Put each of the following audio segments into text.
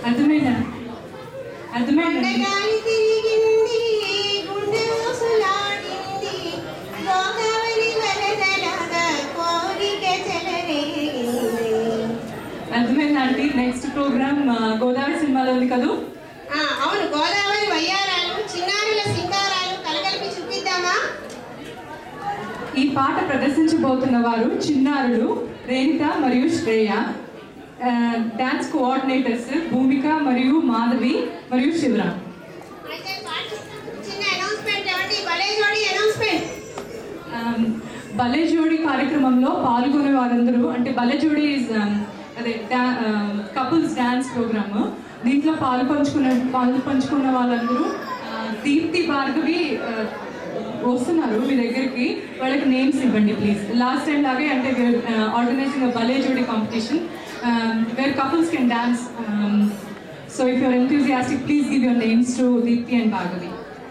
అర్థమైందా అర్థమైందా కొండగాలి తిరిగింది గుండె ఊసులాడింది గోదావరి వరదలాగా కోరిక చెలరేగింది అర్థమైందా ఆంటీ నెక్స్ట్ ప్రోగ్రామ్ గోదావరి సినిమాలో ఉంది కదూ ఆ, అవును గోదావరి వయ్యారాలు చిన్నారుల సింగారాలు కలగలిపి చూపిద్దామా ఈ పాట ప్రదర్శించబోతున్న వారు చిన్నారులు రేణిత మరియు శ్రేయ ఆ, డాన్స్ కోఆర్డినేటర్స్ భూమిక మరియు మాధవి మరియు శివరాం అయితే పాట- చిన్న అనౌన్స్మెంట్ ఏమండి భలే జోడి అనౌన్స్మెంట్ ఆమ్, భలే జోడి కార్యక్రమంలో పాల్గొనే వారందరూ అంటే భలే జోడి is, um, అదే కపుల్స్ డాన్స్ ప్రోగ్రామ్ దీంట్లో పాలు పంచుకున్న పాలు పంచుకున్న వాళ్ళందరూ ఆ, దీప్తి భార్గవి ఆ, వస్తున్నారు మీ దగ్గరికి వాళ్ళకి నేమ్స్ ఇవ్వండి ప్లీజ్ లాస్ట్ టైం లాగే అంటే ఆర్గనైజింగ్ భలే జోడి competition where couples can dance so if you're enthusiastic please give your names to Deepthi and Bhargavi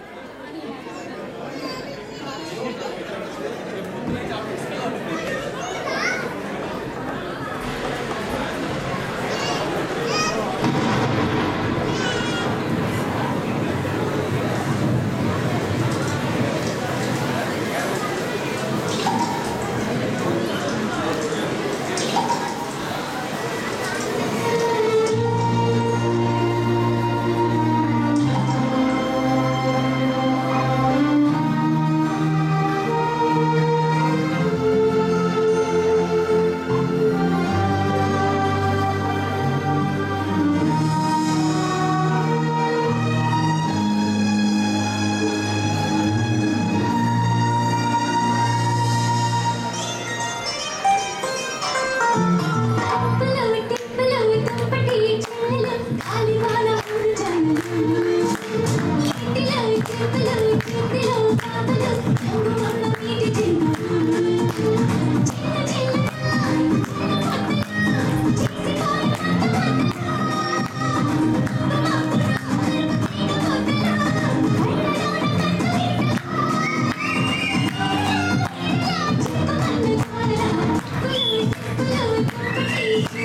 పలవటి పలవటి పటి చల ఆలివాల ఊరు జనలు పలవటి పలవటి పిలో పాపలు రంగుల మీటి జింగలు చిన్న చిన్న పలవటి